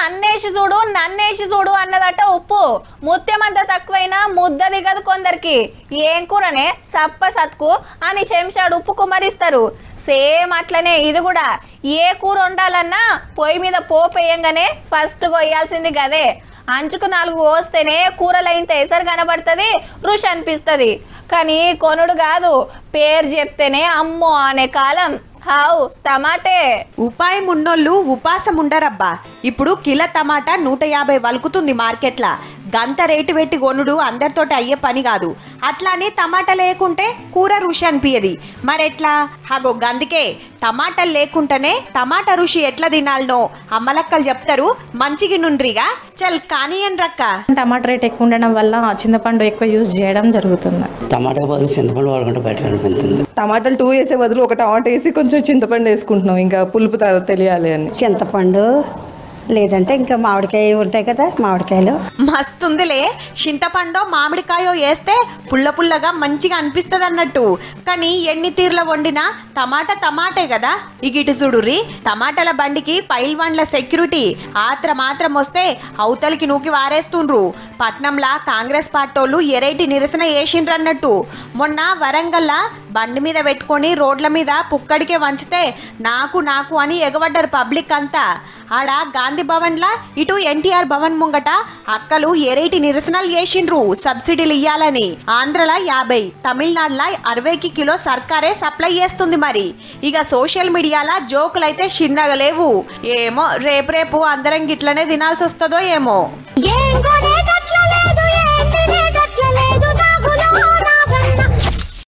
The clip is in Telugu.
అన్నేసి చూడు నన్నేసి చూడు అన్నదట ఉప్పు ముత్యమంత తక్కువైనా ముద్ద దిగదు కొందరికి ఏం కూరనే సప్ప సత్కు అని చెంచాడు ఉప్పు కుమరిస్తారు సేమ్ అట్లనే ఇది కూడా ఏ కూర వండాలన్నా పొయ్యి మీద పోపు వేయంగానే ఫస్ట్ కొయ్యాల్సింది గదే అంచుకు నాలుగు పోస్తేనే కూరలో ఇంత ఎసరు కనబడుతుంది రుచి అనిపిస్తుంది కానీ కొనుడు కాదు పేరు చెప్తేనే అమ్మో అనే కాలం హావ్ టమాటే ఉపాయం ఉన్నోళ్ళు ఉపాసం ఉండరబ్బా ఇప్పుడు కిలో టమాటా నూట యాభై వలుకుతుంది మార్కెట్లా గంత రేటు పెట్టి కొనుడు అందరితోటి అయ్యే పని కాదు అట్లానే టమాటా లేకుంటే కూర రుచి అనిపించది మరెట్లా హగో గందుకే టమాటాలు లేకుంటేనే టమాటా రుచి ఎట్లా తినాలనో అమ్మలక్కలు చెప్తారు మంచిగా నుండ్రిగా చల్ కానియన్ రక్క టమాటా రేట్ ఎక్కువ ఉండడం వల్ల చింతపండు ఎక్కువ యూజ్ చేయడం జరుగుతుంది టమాటా బదులు చింతపండు వాడుకుంటే బెటర్ అనిపిస్తుంది టమాటాలు టూ వేసే బదులు ఒక టమాటా వేసి కొంచెం చింతపండు వేసుకుంటున్నాం ఇంకా పులుపు త- తెలియాలి అని చింతపండు లేదంటే ఇంకా మామిడికాయ ఉంటాయి కదా మామిడికాయలు మస్తుందిలే చింతపండో మామిడికాయో వేస్తే పుల్ల పుల్లగా మంచిగా అనిపిస్తుంది అన్నట్టు కానీ ఎన్ని తీర్ల వండినా టమాటా టమాటే కదా ఇక ఇటు చూడుర్రి టమాటాల బండికి పైల్వాన్ల సెక్యూరిటీ ఆత్ర మాత్రం వస్తే అవతలికి నూకి వారేస్తుండ్రు పట్నంలా కాంగ్రెస్ పార్టోళ్ళు ఎరైటి నిరసన చేసిండ్రు అన్నట్టు మొన్న వరంగల్లా బండి మీద పెట్టుకొని రోడ్ల మీద పుక్కడికే వంచితే నాకు నాకు అని ఎగబడ్డారు పబ్లిక్ అంతా ఆడ గాంధీ భవన్లా ఇటు ఎన్టీఆర్ భవన్ ముంగట అక్కలు ఎరైటి నిరసనలు చేసిండ్రు సబ్సిడీలు ఇయ్యాలని ఆంధ్రల యాభై తమిళనాడులా అరవైకి కిలో సర్కారే సప్లై చేస్తుంది మరి ఇక సోషల్ మీడియాలా జోకులైతే చిన్నగా లేవు ఏమో రేపు రేపు అందరం గిట్లనే తినాల్సి వస్తుందో ఏమో